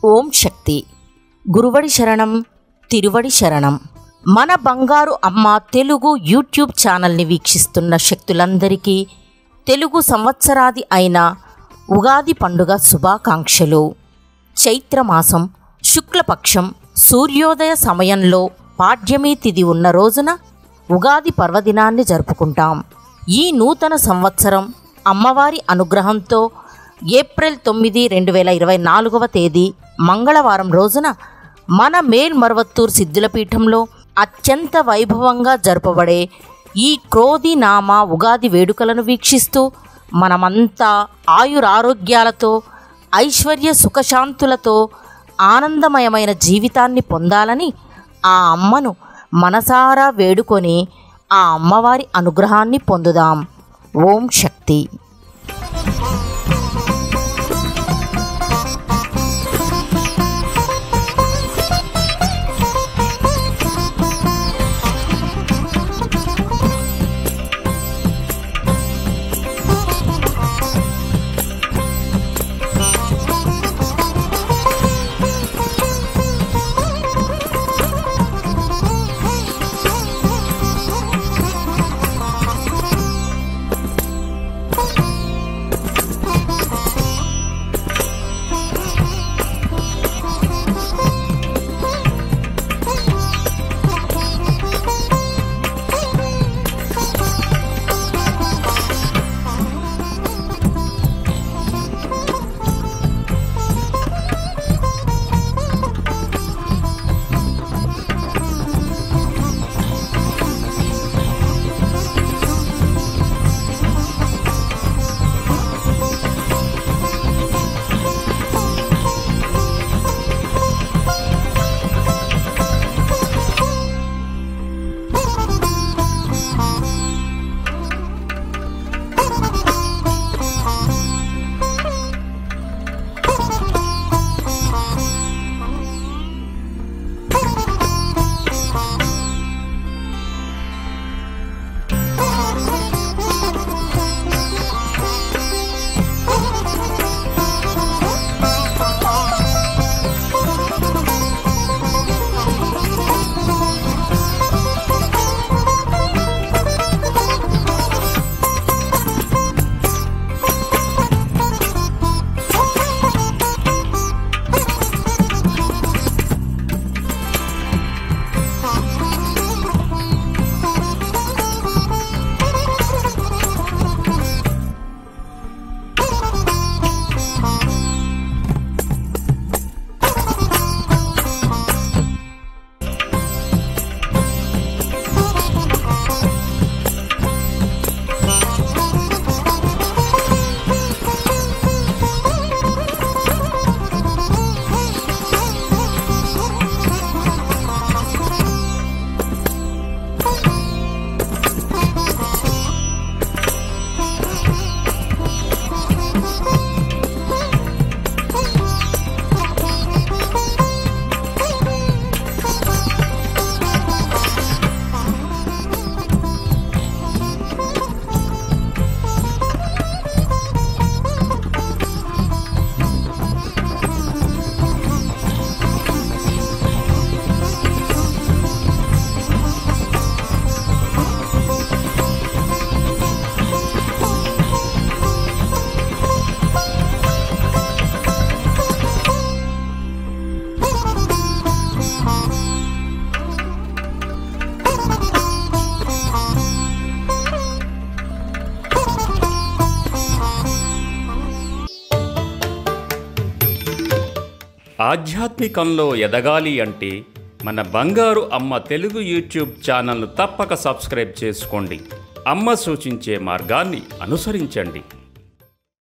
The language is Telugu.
ఓం శక్తి గురువడి శరణం తిరువడి శరణం మన బంగారు అమ్మ తెలుగు యూట్యూబ్ ఛానల్ని వీక్షిస్తున్న శక్తులందరికీ తెలుగు సంవత్సరాది అయిన ఉగాది పండుగ శుభాకాంక్షలు చైత్రమాసం శుక్లపక్షం సూర్యోదయ సమయంలో పాడ్యమి తిథి ఉన్న రోజున ఉగాది పర్వదినాన్ని జరుపుకుంటాం ఈ నూతన సంవత్సరం అమ్మవారి అనుగ్రహంతో ఏప్రిల్ తొమ్మిది రెండు వేల ఇరవై నాలుగవ తేదీ మంగళవారం రోజున మన మేల్మర్వత్తూర్ సిద్ధులపీఠంలో అత్యంత వైభవంగా జరుపబడే ఈ క్రోధినామ ఉగాది వేడుకలను వీక్షిస్తూ మనమంతా ఆయురారోగ్యాలతో ఐశ్వర్య సుఖశాంతులతో ఆనందమయమైన జీవితాన్ని పొందాలని ఆ అమ్మను మనసారా వేడుకొని ఆ అమ్మవారి అనుగ్రహాన్ని పొందుదాం ఓం శక్తి ఆధ్యాత్మికంలో ఎదగాలి అంటే మన బంగారు అమ్మ తెలుగు యూట్యూబ్ ఛానల్ను తప్పక సబ్స్క్రైబ్ చేసుకోండి అమ్మ సూచించే మార్గాన్ని అనుసరించండి